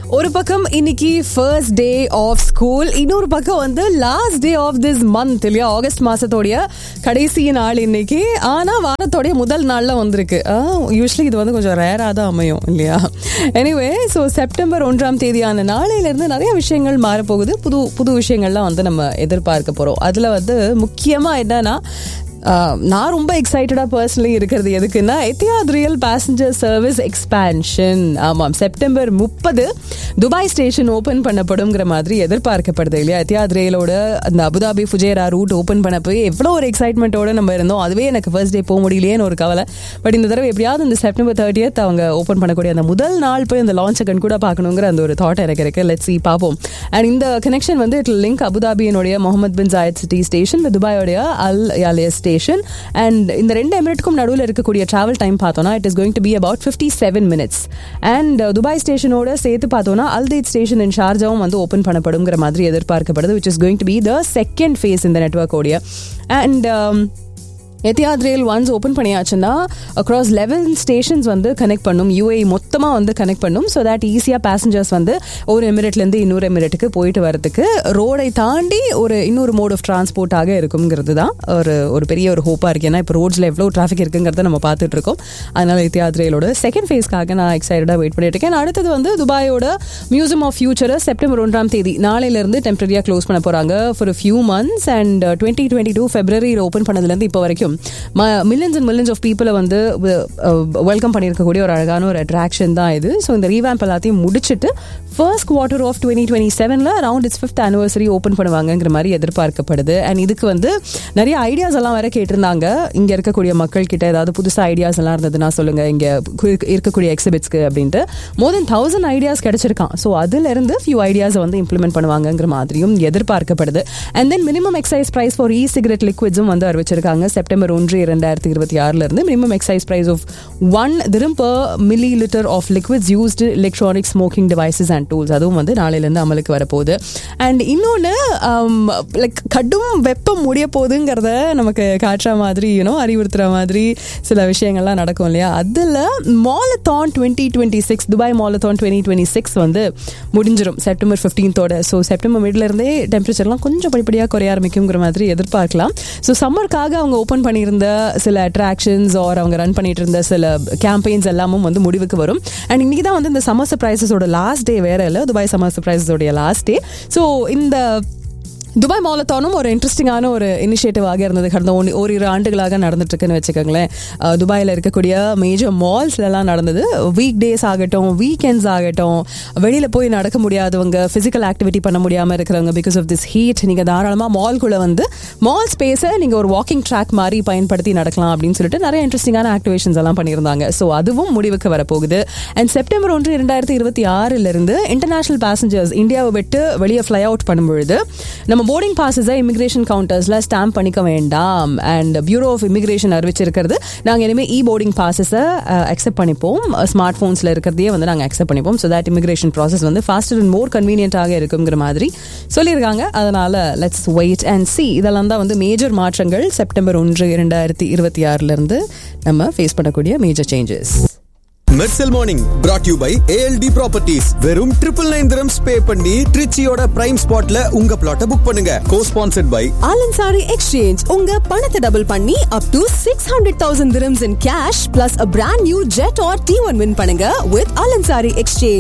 ஒரு பக்கம் இன்னைக்கு ஃபர்ஸ்ட் டே ஆஃப் ஸ்கூல் இன்னொரு பக்கம் வந்து last day of this month இல்லையா ஆகஸ்ட் மாசத்தோடைய கடைசி நாள் இன்னைக்கு ஆனா வாரத்தோடைய முதல் நாள்ல வந்திருக்கு யூஸ்வலி இது வந்து கொஞ்சம் ரேரா தான் அமையும் இல்லையா எனிவே ஸோ செப்டம்பர் ஒன்றாம் தேதியான நாளையில இருந்து நிறைய விஷயங்கள் மாறப்போகுது புது புது விஷயங்கள்லாம் வந்து நம்ம எதிர்பார்க்க போறோம் அதுல வந்து முக்கியமா என்னன்னா ஆஹ் நான் ரொம்ப எக்ஸைட்டடாக பர்சனலி இருக்கிறது எதுக்குன்னா Etihad rail passenger service expansion ஆமாம் செப்டம்பர் முப்பது துபாய் ஸ்டேஷன் ஓப்பன் பண்ணப்படுங்கிற மாதிரி எதிர்பார்க்கப்படுது இல்லையா எத்தியாத் ரயிலோட அந்த அபுதாபி ஃபுஜேரா ரூட் ஓப்பன் பண்ண போய் எவ்வளோ ஒரு எக்ஸைட்மெண்ட்டோட நம்ம இருந்தோம் அதுவே எனக்கு ஃபர்ஸ்ட் டே போக முடியலையேன்னு ஒரு கவலை பட் இந்த தடவை எப்படியாவது இந்த செப்டம்பர் தேர்ட்டியத் அவங்க ஓப்பன் பண்ணக்கூடிய அந்த முதல் நாள் போய் அந்த லான்ச்சை கண் கூட பார்க்கணுங்கிற அந்த ஒரு தாட் எனக்கு இருக்கு லெட்ஸ் சி பார்ப்போம் அண்ட் இந்த கனெக்ஷன் வந்து இட் லிங்க் அபுதாபியினுடைய Mohammed bin Zayed city station துபாயோடைய அல் யாலியா ஸ்டேஷன் அண்ட் இந்த ரெண்டு எமிரேட்டுக்கும் நடுவில் இருக்கக்கூடிய டிராவல் டைம் பார்த்தோம்னா it is going to be about fifty seven minutes and Dubai ஸ்டேஷனோட சேர்த்து பார்த்தோம்னா அல்தேத் ஸ்டேஷன் இன் ஷார்ஜாவும் வந்து ஓப்பன் பண்ணப்படுங்கிற மாதிரி எதிர்பார்க்கப்படுது which is going to be the second phase இந்த நெட்ஒர்க் ஓடிய and Etihad rail once open பண்ணியாச்சுன்னா அக்ராஸ் லெவன் ஸ்டேஷன்ஸ் வந்து கனெக்ட் பண்ணும் யூஏ மொத்தமாக வந்து கனெக்ட் பண்ணும் ஸோ தட் ஈஸியாக பேசஞ்சர்ஸ் வந்து ஒரு எமிரேட்லேருந்து இன்னொரு எமிரேட்டுக்கு போயிட்டு வரதுக்கு ரோடை தாண்டி ஒரு இன்னொரு மோட் ஆஃப் டிரான்ஸ்போர்ட்டாக இருக்குங்கிறது தான் ஒரு ஒரு பெரிய ஒரு ஹோப்பாக இருக்குது ஏன்னா இப்போ ரோட்ஸில் எவ்வளோ டிராஃபிக் இருக்குங்கிறத நம்ம பார்த்துட்டு இருக்கோம் அதனால் எத்தியாத் ரயிலோட செகண்ட் ஃபேஸ்க்காக நான் எக்ஸைட்டடாக வெயிட் பண்ணிட்டு இருக்கேன் அடுத்தது வந்து துபாயோட மியூசியம் ஆஃப் ஃபியூச்சரை செப்டம்பர் ஒன்றாம் தேதி நாளையிலேருந்து டெம்பரரியாக க்ளோஸ் பண்ண போகிறாங்க for few months and twenty twenty two ஃபெப்ரவரியில் ஓப்பன் பண்ணதுலேருந்து இப்போ வரைக்கும் மில்லியன்ஸ் அண்ட் மில்லியன்ஸ் ஆஃப் பீப்புளை வந்து வெல்கம் பண்ணியிருக்கக்கூடிய ஒரு அழகான ஒரு அட்ராக்ஷன் தான் இது ஸோ இந்த ரீவேம்ப் எல்லாத்தையும் முடிச்சுட்டு first quarter of twenty twenty செவனில் around its fifth anniversary open பண்ணுவாங்கங்கிற மாதிரி எதிர்பார்க்கப்படுது அண்ட் இதுக்கு வந்து நிறைய ஐடியாஸ் எல்லாம் வேற கேட்டிருந்தாங்க இங்கே இருக்கக்கூடிய மக்கள் கிட்ட ஏதாவது புதுசாக ஐடியாஸ் எல்லாம் இருந்ததுன்னா சொல்லுங்க இங்கே இருக்கக்கூடிய எக்ஸிபிட்ஸ்க்கு அப்படின்ட்டு மோர் தென் தௌசண்ட் ஐடியாஸ் கிடைச்சிருக்கான் ஸோ அதுலேருந்து ஃபியூ ஐடியாஸை வந்து இம்ப்ளிமெண்ட் பண்ணுவாங்கங்கிற மாதிரியும் எதிர்பார்க்கப்படுது and then minimum excise price for e cigarette லிக்விட்ஸும் வந்து அறிவிச்சிருக்காங்க செப்டம்பர் ஒன்று இரண்டாயிரத்தி இருபத்தி ஆறுல இருந்து minimum excise price of one dirham per millilitre of liquids used electronic smoking devices and tools அதுவும் வந்து நாளையிலேருந்து அமலுக்கு வரப்போகுது அண்ட் இன்னொன்று லைக் கடும் வெப்பம் முடிய போகுதுங்கிறத நமக்கு காட்டுற மாதிரி யூனோ அறிவுறுத்துற மாதிரி சில விஷயங்கள்லாம் நடக்கும் இல்லையா அதில் mallathon twenty twenty six Dubai mallathon twenty twenty six வந்து முடிஞ்சிடும் செப்டம்பர் ஃபிஃப்டீன்த்தோட ஸோ செப்டம்பர் மிட்ல இருந்தே டெம்பரேச்சர்லாம் கொஞ்சம் படிப்படியாக குறைய ஆரம்பிக்குங்கிற மாதிரி எதிர்பார்க்கலாம் ஸோ சம்மருக்காக அவங்க ஓப்பன் பண்ணியிருந்த சில அட்ராக்ஷன்ஸ் ஆர் அவங்க ரன் பண்ணிட்டு இருந்த சில கேம்பெயின்ஸ் எல்லாமும் வந்து முடிவுக்கு வரும் அண்ட் இன்னைக்கு தான் வந்து இந்த சம்மர் சர்ப்ரைசஸோட லாஸ்ட் டே வேற இல்லை துபாய் சம்மர் சர்ப்ரைசஸோடைய லாஸ்ட் டே ஸோ இந்த துபாய் மாலத்தானும் ஒரு இன்ட்ரெஸ்டிங்கான ஒரு இனிஷியேட்டிவாக இருந்தது கடந்த ஒன் ஓரிரு ஆண்டுகளாக நடந்துட்டு இருக்குன்னு வச்சுக்கோங்களேன் துபாயில் இருக்கக்கூடிய மேஜர் மால்ஸ்லாம் நடந்தது வீக் டேஸ் ஆகட்டும் வீக்கெண்ட்ஸ் ஆகட்டும் வெளியில் போய் நடக்க முடியாதவங்க ஃபிசிக்கல் ஆக்டிவிட்டி பண்ண முடியாமல் இருக்கிறவங்க பிகாஸ் ஆஃப் திஸ் ஹீட் நீங்கள் தாராளமாக மால்குள்ளே வந்து மால் ஸ்பேஸை நீங்கள் ஒரு வாக்கிங் ட்ராக் மாதிரி பயன்படுத்தி நடக்கலாம் அப்படின்னு சொல்லிட்டு நிறைய இன்ட்ரெஸ்டிங்கான ஆக்டிவேஷன்ஸ் எல்லாம் பண்ணியிருந்தாங்க ஸோ அதுவும் முடிவுக்கு வரப்போகுது அண்ட் செப்டம்பர் ஒன்று இரண்டாயிரத்தி இருபத்தி ஆறிலிருந்து இன்டர்நேஷனல் பேசஞ்சர்ஸ் இந்தியாவை விட்டு வெளியே ஃப்ளை அவுட் பண்ணும்பொழுது நம்ம போர்டிங் பாசஸை இமிகிரேஷன் கவுண்டர்ஸில் ஸ்டாம்ப் பண்ணிக்க வேண்டாம் அண்ட் பியூரோ ஆஃப் இமிகிரேஷன் அறிவிச்சிருக்கிறது நாங்கள் இனிமேல் இ போர்டிங் பாசஸை அக்செப்ட் பண்ணிப்போம் ஸ்மார்ட் ஃபோன்ஸில் இருக்கிறதையே வந்து நாங்கள் அக்செப்ட் பண்ணிப்போம் ஸோ தட் இமிகிரேஷன் ப்ராசஸ் வந்து ஃபாஸ்டர் அண்ட் மோர் கன்வீனியன்ட்டாக இருக்குங்கிற மாதிரி சொல்லியிருக்காங்க அதனால் லெட்ஸ் வெயிட் அண்ட் சி இதெல்லாம் தான் வந்து மேஜர் மாற்றங்கள் செப்டம்பர் ஒன்று இரண்டாயிரத்தி இருபத்தி ஆறுலேருந்து நம்ம ஃபேஸ் பண்ணக்கூடிய major changes Mersal morning brought you by ALT properties வெறும் ட்ரிபிள் நைன் திரம்ஸ் பே பண்ணி ட்ரிச்சியோட பிரைம் ஸ்பாட்ல உங்க பிளாட்டை புக் பண்ணுங்க co sponsored by Al Ansari exchange உங்க பணத்தை டபுள் பண்ணி up to six hundred thousand dirhams in cash plus a brand new Jetour T one win பண்ணுங்க வித் ஆலன்சாரி எக்ஸ்சேஞ்ச்